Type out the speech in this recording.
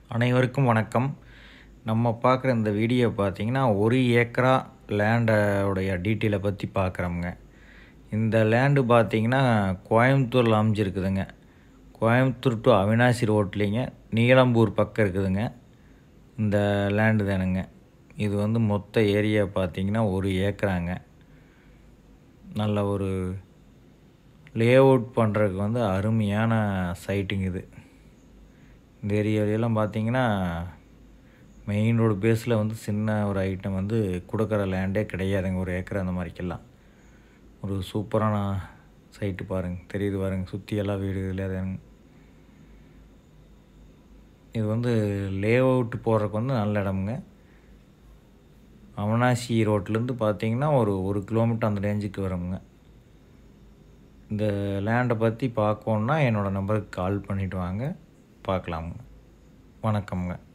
அனைவருக்கும் வணக்கம் நம்ம பார்க்குற இந்த வீடியோ பார்த்தீங்கன்னா ஒரு ஏக்கரா லேண்டோடைய டீட்டெயிலை பற்றி பார்க்குறோமுங்க இந்த லேண்டு பார்த்தீங்கன்னா கோயம்புத்தூரில் அமைஞ்சிருக்குதுங்க கோயம்புத்தூர் டு அவினாசி ரோட்லேங்க நீலம்பூர் பக்கம் இருக்குதுங்க இந்த லேண்டு தானுங்க இது வந்து மொத்த ஏரியா பார்த்தீங்கன்னா ஒரு ஏக்கராங்க நல்ல ஒரு லே அவுட் பண்ணுறதுக்கு வந்து அருமையான சைட்டுங்க இது இந்த ஏரியாவிலலாம் பார்த்தீங்கன்னா மெயின் ரோடு பேஸில் வந்து சின்ன ஒரு ஐட்டம் வந்து கொடுக்குற லேண்டே கிடையாதுங்க ஒரு ஏக்கர் அந்த மாதிரிக்கெல்லாம் ஒரு சூப்பரான சைட்டு பாருங்கள் தெரியுது பாருங்க சுற்றி எல்லாம் வீடு இல்லையாதுங்க இது வந்து லே அவுட் போடுறதுக்கு வந்து நல்ல இடமுங்க அவனாசி ரோட்லேருந்து பார்த்தீங்கன்னா ஒரு ஒரு கிலோமீட்டர் அந்த ரேஞ்சுக்கு வருங்க இந்த லேண்டை பற்றி பார்க்கணுன்னா என்னோடய நம்பருக்கு கால் பண்ணிவிட்டு வாங்க பார்க்கலாமுங்க வணக்கம்ங்க